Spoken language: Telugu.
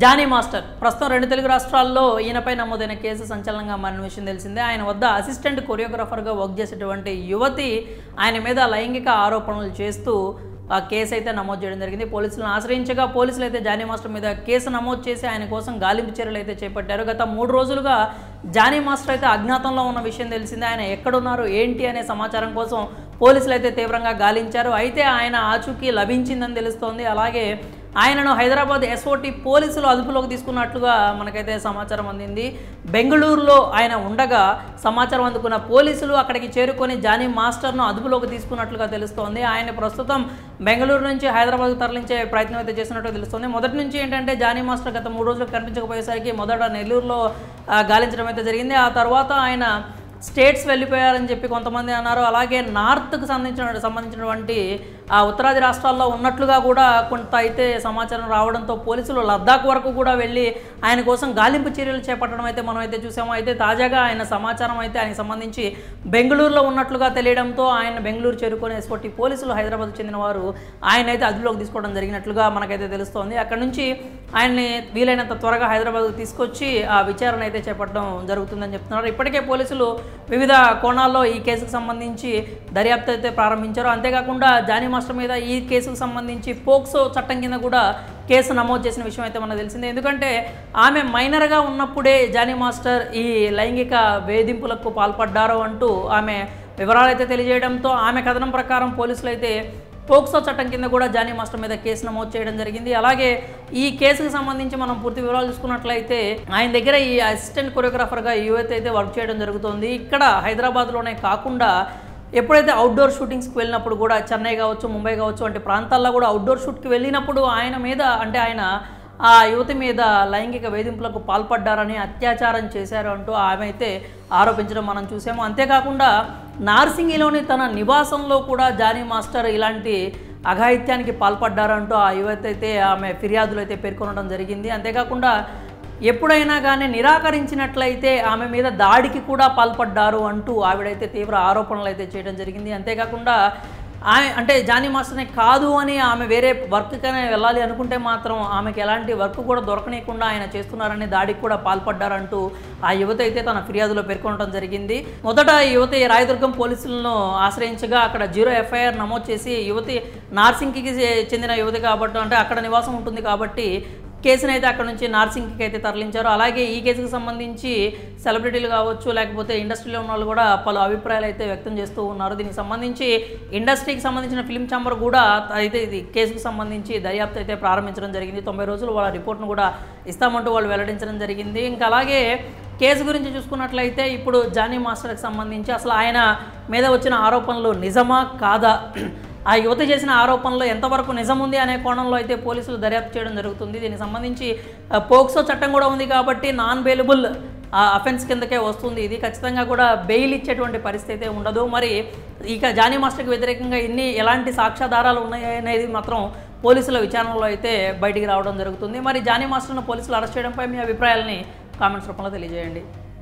జానీ మాస్టర్ ప్రస్తుతం రెండు తెలుగు రాష్ట్రాల్లో ఈయనపై నమోదైన కేసు సంచలనంగా మారిన విషయం తెలిసిందే ఆయన వద్ద అసిస్టెంట్ కొరియోగ్రాఫర్గా వర్క్ చేసేటువంటి యువతి ఆయన మీద లైంగిక ఆరోపణలు చేస్తూ ఆ కేసు అయితే నమోదు చేయడం జరిగింది పోలీసులను ఆశ్రయించగా పోలీసులు అయితే జానీ మాస్టర్ మీద కేసు నమోదు చేసి ఆయన కోసం గాలింపు చర్యలు అయితే చేపట్టారు గత మూడు రోజులుగా జానీ మాస్టర్ అయితే అజ్ఞాతంలో ఉన్న విషయం తెలిసిందే ఆయన ఎక్కడున్నారు ఏంటి అనే సమాచారం కోసం పోలీసులు అయితే తీవ్రంగా గాలించారు అయితే ఆయన ఆచూకీ లభించిందని తెలుస్తోంది అలాగే ఆయనను హైదరాబాద్ ఎస్ఓటి పోలీసులు అదుపులోకి తీసుకున్నట్లుగా మనకైతే సమాచారం అందింది బెంగళూరులో ఆయన ఉండగా సమాచారం అందుకున్న పోలీసులు అక్కడికి చేరుకొని జానీ మాస్టర్ను అదుపులోకి తీసుకున్నట్లుగా తెలుస్తోంది ఆయన ప్రస్తుతం బెంగళూరు నుంచి హైదరాబాద్ తరలించే ప్రయత్నం అయితే చేస్తున్నట్టు తెలుస్తుంది మొదటి నుంచి ఏంటంటే జానీ మాస్టర్ గత మూడు రోజులు కనిపించకపోయేసరికి మొదట నెల్లూరులో ఆ, గాలించడం అయితే జరిగింది ఆ తర్వాత ఆయన స్టేట్స్ వెళ్ళిపోయారని చెప్పి కొంతమంది అన్నారు అలాగే నార్త్కు సంబంధించిన సంబంధించినటువంటి ఆ ఉత్తరాది రాష్ట్రాల్లో ఉన్నట్లుగా కూడా కొంత అయితే సమాచారం రావడంతో పోలీసులు లద్దాఖ్ వరకు కూడా వెళ్ళి ఆయన కోసం గాలింపు చర్యలు చేపట్టడం అయితే మనం అయితే చూసాము అయితే తాజాగా ఆయన సమాచారం అయితే ఆయనకు సంబంధించి బెంగళూరులో ఉన్నట్లుగా తెలియడంతో ఆయన బెంగళూరు చేరుకొని ఎస్ఓటి పోలీసులు హైదరాబాద్ చెందిన వారు ఆయన అయితే అదుపులోకి తీసుకోవడం జరిగినట్లుగా మనకైతే తెలుస్తోంది అక్కడ నుంచి ఆయన్ని వీలైనంత త్వరగా హైదరాబాద్కు తీసుకొచ్చి ఆ విచారణ అయితే చేపట్టడం జరుగుతుందని చెప్తున్నారు ఇప్పటికే పోలీసులు వివిధ కోణాల్లో ఈ కేసుకు సంబంధించి దర్యాప్తు అయితే ప్రారంభించారు అంతేకాకుండా జానీ మాస్టర్ మీద ఈ కేసుకు సంబంధించి పోక్సో చట్టం కింద కూడా కేసు నమోదు చేసిన విషయం అయితే మనకు తెలిసిందే ఎందుకంటే ఆమె మైనర్గా ఉన్నప్పుడే జానీ మాస్టర్ ఈ లైంగిక వేధింపులకు పాల్పడ్డారు అంటూ ఆమె వివరాలు అయితే తెలియజేయడంతో ఆమె కథనం ప్రకారం పోలీసులు అయితే పోక్సో చట్టం కింద కూడా జానీ మాస్టర్ మీద కేసు నమోదు చేయడం జరిగింది అలాగే ఈ కేసుకు సంబంధించి మనం పూర్తి వివరాలు చూసుకున్నట్లయితే ఆయన దగ్గర ఈ అసిస్టెంట్ కొరియోగ్రాఫర్గా యువత అయితే వర్క్ చేయడం జరుగుతుంది ఇక్కడ హైదరాబాద్లోనే కాకుండా ఎప్పుడైతే అవుట్డోర్ షూటింగ్స్కి వెళ్ళినప్పుడు కూడా చెన్నై కావచ్చు ముంబై కావచ్చు వంటి ప్రాంతాల్లో కూడా అవుట్డోర్ షూట్కి వెళ్ళినప్పుడు ఆయన మీద అంటే ఆయన ఆ యువతి మీద లైంగిక వేధింపులకు పాల్పడ్డారని అత్యాచారం చేశారు అంటూ ఆమె అయితే ఆరోపించడం మనం చూసాము అంతేకాకుండా నార్సింగిలోని తన నివాసంలో కూడా జానీ మాస్టర్ ఇలాంటి అఘాయిత్యానికి పాల్పడ్డారంటూ ఆ యువతి అయితే ఆమె ఫిర్యాదులు అయితే పేర్కొనడం జరిగింది అంతేకాకుండా ఎప్పుడైనా కానీ నిరాకరించినట్లయితే ఆమె మీద దాడికి కూడా పాల్పడ్డారు అంటూ ఆవిడైతే తీవ్ర ఆరోపణలు అయితే చేయడం జరిగింది అంతేకాకుండా ఆమె అంటే జానీ మాస్టర్నే కాదు అని ఆమె వేరే వర్క్కనే వెళ్ళాలి అనుకుంటే మాత్రం ఆమెకి ఎలాంటి వర్క్ కూడా దొరకనీయకుండా ఆయన చేస్తున్నారని దాడికి కూడా పాల్పడ్డారంటూ ఆ యువత అయితే తన ఫిర్యాదులో పేర్కొనడం జరిగింది మొదట ఈ యువతి రాయదుర్గం పోలీసులను ఆశ్రయించగా అక్కడ జీరో ఎఫ్ఐఆర్ నమోదు చేసి యువతి నార్సింగ్కి చెందిన యువతి కాబట్టి అంటే అక్కడ నివాసం ఉంటుంది కాబట్టి కేసును అయితే అక్కడ నుంచి నార్సింగ్కి అయితే తరలించారు అలాగే ఈ కేసుకు సంబంధించి సెలబ్రిటీలు కావచ్చు లేకపోతే ఇండస్ట్రీలో ఉన్న వాళ్ళు కూడా పలు అభిప్రాయాలు అయితే వ్యక్తం చేస్తూ ఉన్నారు దీనికి సంబంధించి ఇండస్ట్రీకి సంబంధించిన ఫిల్మ్ ఛాంబర్ కూడా అయితే ఇది కేసుకు సంబంధించి దర్యాప్తు అయితే ప్రారంభించడం జరిగింది తొంభై రోజులు వాళ్ళ రిపోర్ట్ను కూడా ఇస్తామంటూ వాళ్ళు వెల్లడించడం జరిగింది ఇంకా అలాగే కేసు గురించి చూసుకున్నట్లయితే ఇప్పుడు జానీ మాస్టర్కి సంబంధించి అసలు ఆయన మీద వచ్చిన ఆరోపణలు నిజమా కాదా ఆ యువత చేసిన ఆరోపణలో ఎంతవరకు నిజం ఉంది అనే కోణంలో అయితే పోలీసులు దర్యాప్తు చేయడం జరుగుతుంది దీనికి సంబంధించి ఆ, పోక్సో చట్టం కూడా ఉంది కాబట్టి నాన్ బెయిలబుల్ అఫెన్స్ కిందకే వస్తుంది ఇది ఖచ్చితంగా కూడా బెయిల్ ఇచ్చేటువంటి పరిస్థితి అయితే ఉండదు మరి ఇక జానీ మాస్టర్కి వ్యతిరేకంగా ఇన్ని ఎలాంటి సాక్ష్యాధారాలు ఉన్నాయి అనేది మాత్రం పోలీసుల విచారణలో అయితే బయటికి రావడం జరుగుతుంది మరి జానీ మాస్టర్ను పోలీసులు అరెస్ట్ చేయడంపై మీ అభిప్రాయాలని కామెంట్స్ రూపంలో తెలియజేయండి